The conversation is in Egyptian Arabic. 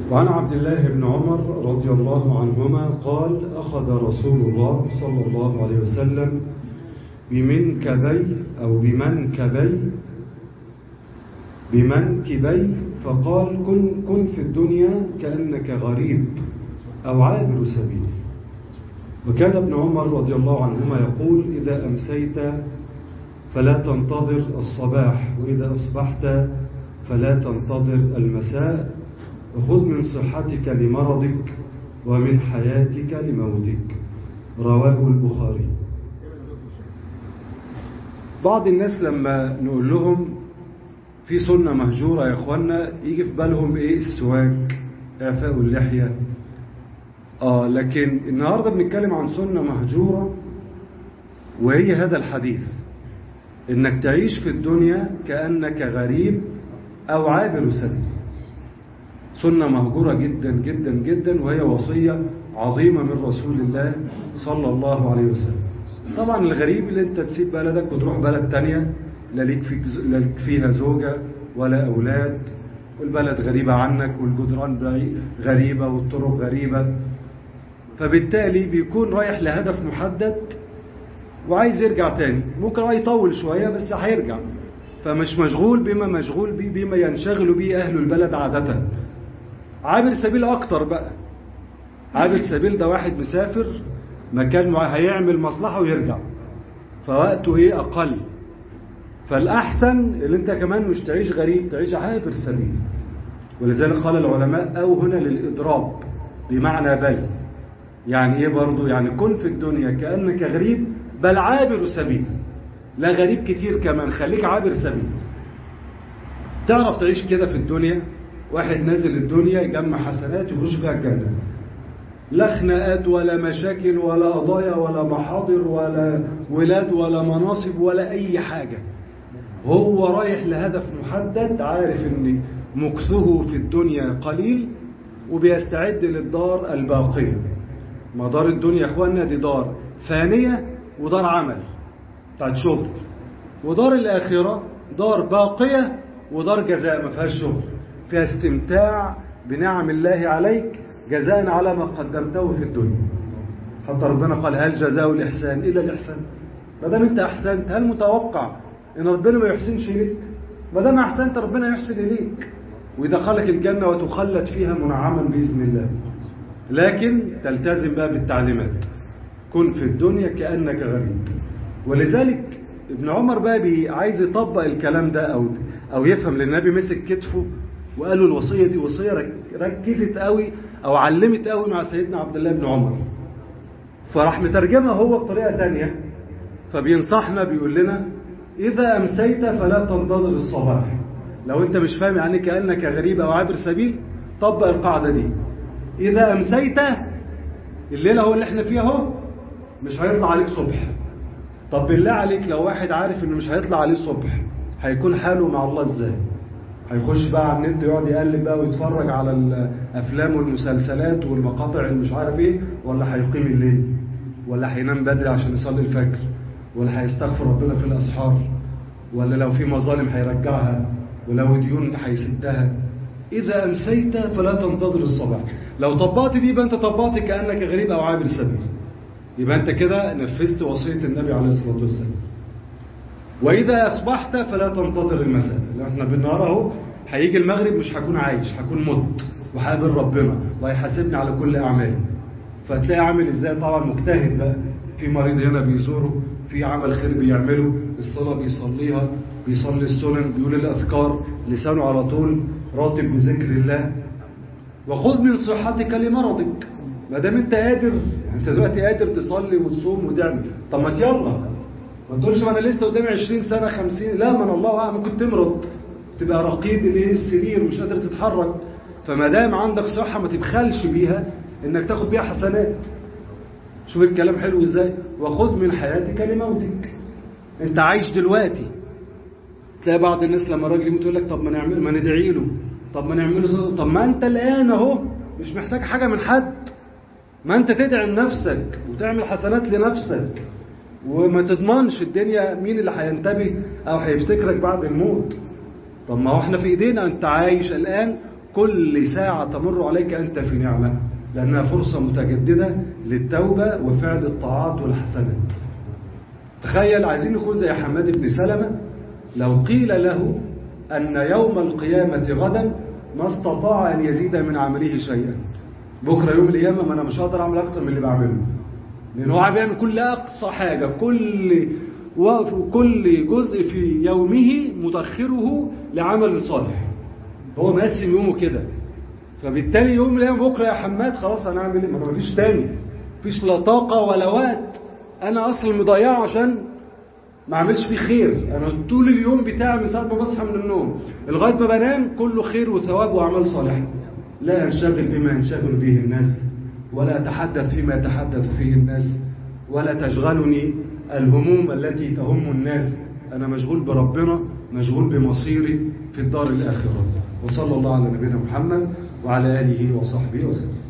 وعن عبد الله بن عمر رضي الله عنهما قال أخذ رسول الله صلى الله عليه وسلم بمنكبي أو بمنكبي بمنكبي فقال كن, كن في الدنيا كأنك غريب أو عابر سبيل وكان ابن عمر رضي الله عنهما يقول إذا أمسيت فلا تنتظر الصباح وإذا أصبحت فلا تنتظر المساء وخذ من صحتك لمرضك ومن حياتك لموتك رواه البخاري بعض الناس لما نقول لهم في سنة مهجورة يا اخوانا يجي في بالهم ايه السواك اعفاء اللحية اه لكن النهاردة بنتكلم عن سنة مهجورة وهي هذا الحديث انك تعيش في الدنيا كأنك غريب او عابر سبيل سنة مهجورة جدا جدا جدا وهي وصية عظيمة من رسول الله صلى الله عليه وسلم طبعا الغريب اللي انت تسيب بلدك وتروح بلد تانية لا ليك فيها زوجة ولا أولاد والبلد غريبة عنك والجدران غريبة والطرق غريبة فبالتالي بيكون رايح لهدف محدد وعايز يرجع تاني ممكن اه يطول شوية بس هيرجع فمش مشغول بما مشغول بيه بما ينشغل به أهل البلد عادة عابر سبيل أكتر بقى عابر سبيل ده واحد مسافر مكان هيعمل مصلحة ويرجع فوقته ايه أقل فالأحسن اللي انت كمان مش تعيش غريب تعيش عابر سبيل ولذلك قال العلماء أو هنا للإضراب بمعنى بل يعني ايه برضو يعني كن في الدنيا كأنك غريب بل عابر سبيل لا غريب كتير كمان خليك عابر سبيل تعرف تعيش كده في الدنيا واحد نازل الدنيا يجمع حسنات يخش فيها الجنة لا خناقات ولا مشاكل ولا قضايا ولا محاضر ولا ولاد ولا مناصب ولا أي حاجة هو رايح لهدف محدد عارف ان مكثه في الدنيا قليل وبيستعد للدار الباقية ما دار الدنيا يا اخوانا دي دار فانية ودار عمل بتاعت شغل ودار الآخرة دار باقية ودار جزاء ما فيهاش شغل فيها استمتاع بنعم الله عليك جزاء على ما قدمته في الدنيا حتى ربنا قال هل جزاء الإحسان إلا الإحسان ما دام أنت أحسنت هل متوقع إن ربنا ما يحسنش إليك ما دام أحسنت ربنا يحسن إليك ويدخلك الجنة وتخلد فيها منعما بإذن الله لكن تلتزم بقى بالتعليمات كن في الدنيا كأنك غريب ولذلك ابن عمر بقى عايز يطبق الكلام ده أو أو يفهم لأن النبي مسك كتفه وقال له الوصية دي وصية ركزت قوي أو علمت قوي مع سيدنا عبد الله بن عمر فراح مترجمها هو بطريقة تانية فبينصحنا بيقول لنا إذا أمسيت فلا تنتظر الصباح لو أنت مش فاهم يعني كأنك غريب أو عابر سبيل طبق القاعدة دي إذا أمسيت الليلة هو اللي احنا فيها اهو مش هيطلع عليك صبح طب بالله عليك لو واحد عارف انه مش هيطلع عليه صبح هيكون حاله مع الله ازاي هيخش بقى على النت يقعد يقلب بقى ويتفرج على الافلام والمسلسلات والمقاطع اللي مش عارف ايه ولا هيقيم الليل ولا هينام بدري عشان يصلي الفجر ولا هيستغفر ربنا في الاسحار ولا لو في مظالم هيرجعها ولو ديون هيسدها اذا امسيت فلا تنتظر الصباح لو طبقت دي يبقى انت طبقت كانك غريب او عابر سبيل يبقى انت كده نفذت وصيه النبي عليه الصلاه والسلام وإذا أصبحت فلا تنتظر المساء لو احنا بالنهار اهو هيجي المغرب مش هكون عايش هكون مت وهقابل ربنا وهيحاسبني على كل أعمالي فتلاقي عامل ازاي طبعا مجتهد بقى في مريض هنا بيزوره في عمل خير بيعمله الصلاة بيصليها بيصلي السنن بيقول الأذكار لسانه على طول راتب بذكر الله وخذ من صحتك لمرضك ما دام انت قادر انت دلوقتي قادر تصلي وتصوم وتعمل طب ما يلا ما تقولش ما انا لسه قدامي 20 سنه 50 لا من الله اعلم ممكن تمرض تبقى رقيد الايه السرير ومش قادر تتحرك فما دام عندك صحه ما تبخلش بيها انك تاخد بيها حسنات شوف الكلام حلو ازاي وخذ من حياتك لموتك انت عايش دلوقتي تلاقي بعض الناس لما الراجل يموت يقول لك طب ما نعمل ما ندعي له طب ما نعمل له طب ما انت الان اهو مش محتاج حاجه من حد ما انت تدعي لنفسك وتعمل حسنات لنفسك وما تضمنش الدنيا مين اللي هينتبه او هيفتكرك بعد الموت طب ما هو احنا في ايدينا انت عايش الان كل ساعة تمر عليك أنت في نعمة لأنها فرصة متجددة للتوبة وفعل الطاعات والحسنات تخيل عايزين نكون زي حماد بن سلمة لو قيل له أن يوم القيامة غدا ما استطاع أن يزيد من عمله شيئا بكرة يوم القيامة ما أنا مش هقدر أعمل أكتر من اللي بعمله لأن هو بيعمل كل أقصى حاجة كل وكل جزء في يومه مدخره لعمل صالح هو مقسم يومه كده فبالتالي يوم القيامة بكرة يا حماد خلاص هنعمل ايه ما فيش تاني مفيش لا طاقة ولا وقت أنا أصلا مضيعه عشان ما اعملش فيه خير انا طول اليوم بتاعي من ساعه ما بصحى من النوم لغايه ما بنام كله خير وثواب واعمال صالحه لا انشغل بما ينشغل به الناس ولا اتحدث فيما يتحدث فيه الناس ولا تشغلني الهموم التي تهم الناس انا مشغول بربنا مشغول بمصيري في الدار الاخره وصلى الله على نبينا محمد وعلى اله وصحبه وسلم